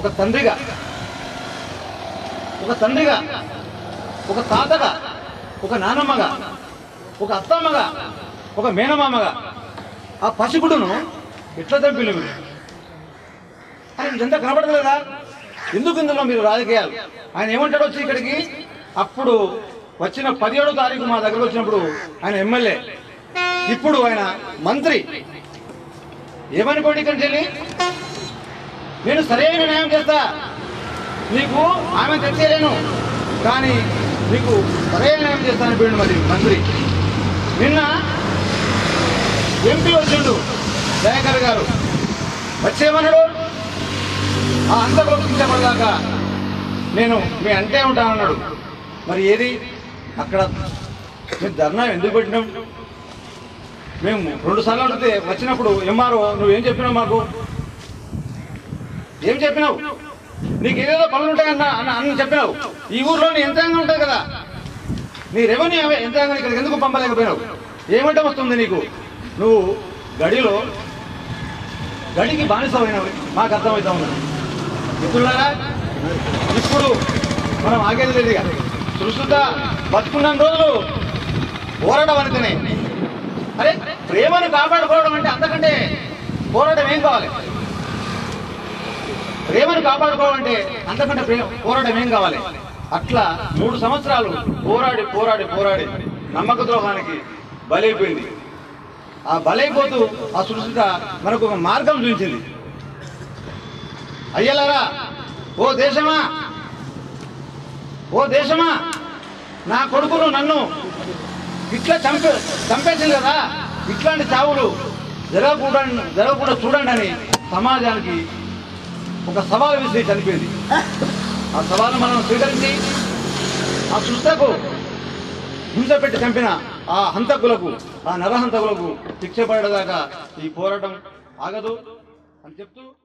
ఒక తండ్రిగా ఒక తండ్రిగా ఒక తాతగా ఒక నానమ్మగా ఒక అత్తమ్మగా ఒక మేనమామగా ఆ పసిగుడును ఎట్లా చంపిలు మీరు అని ఇదంతా కనబడలేదా ఎందుకు ఇందులో మీరు రాజకీయాలు ఆయన ఏమంటాడు వచ్చి ఇక్కడికి అప్పుడు వచ్చిన పదిహేడో తారీఖు మా దగ్గరకు వచ్చినప్పుడు ఆయన ఎమ్మెల్యే ఇప్పుడు ఆయన మంత్రి ఏమనుకోండి ఇక్కడికి వెళ్ళి నేను సరైన న్యాయం చేస్తా నీకు ఆమె తెచ్చేయలేను కానీ నీకు సరైన న్యాయం చేస్తాను పోయిండు మరి మంత్రి నిన్న ఎంపీ వచ్చిండు దయాకర్ గారు వచ్చేమన్నాడు ఆ అంతకు కించబడదాకా నేను మీ అంటే ఉంటానన్నాడు మరి ఏది అక్కడ మేము ధర్నా ఎందుకు పెట్టినాం మేము రెండు సార్లు అడిగితే వచ్చినప్పుడు ఎంఆర్ఓ నువ్వేం చెప్పినావు మాకు ఏం చెప్పినావు నీకు ఏదేదో పనులు ఉంటాయన్న అన్న అన్న చెప్పినావు ఈ ఊర్లో నీ యంత్రాంగం ఉంటుంది కదా నీ రెవెన్యూ అవే యంత్రాంగం ఇక్కడికి ఎందుకు పంపలేకపోయినావు ఏమంటే వస్తుంది నీకు నువ్వు గడిలో గడికి బానిసమైనవి మాకు అర్థమవుతా ఉన్నది మిత్రులారా ఇప్పుడు మనం ఆగేది లేదు ఇక సురుసుత బతుకున్న రోజులు పోరాటం అనుకునే అరే ప్రేమను కాపాడుకోవడం అంటే అంతకంటే పోరాటం ఏం కావాలి ప్రేమను కాపాడుకోవడం అంటే అంతకంటే ప్రేమ పోరాటం ఏం కావాలి అట్లా మూడు సంవత్సరాలు పోరాడి పోరాడి పోరాడి నమ్మక ద్రోహానికి బలైపోయింది ఆ బలైపోతూ ఆ సురక్షిత మనకు ఒక మార్గం చూపించింది అయ్యలారా ఓ దేశమా ఓ దేశమా నా కొడుకును నన్ను ఇట్లా చంపే చంపేసింది కదా ఇట్లాంటి చావులు జరగకూడదు జరగకుండా చూడండి అని సమాజానికి ఒక సవాలు విసిరి చనిపోయింది ఆ సవాలు మనం స్వీకరించి ఆ సృష్టకు హింస పెట్టి చంపిన ఆ హంతకులకు ఆ నరహంతకులకు శిక్ష పడేదాకా ఈ పోరాటం ఆగదు అని చెప్తూ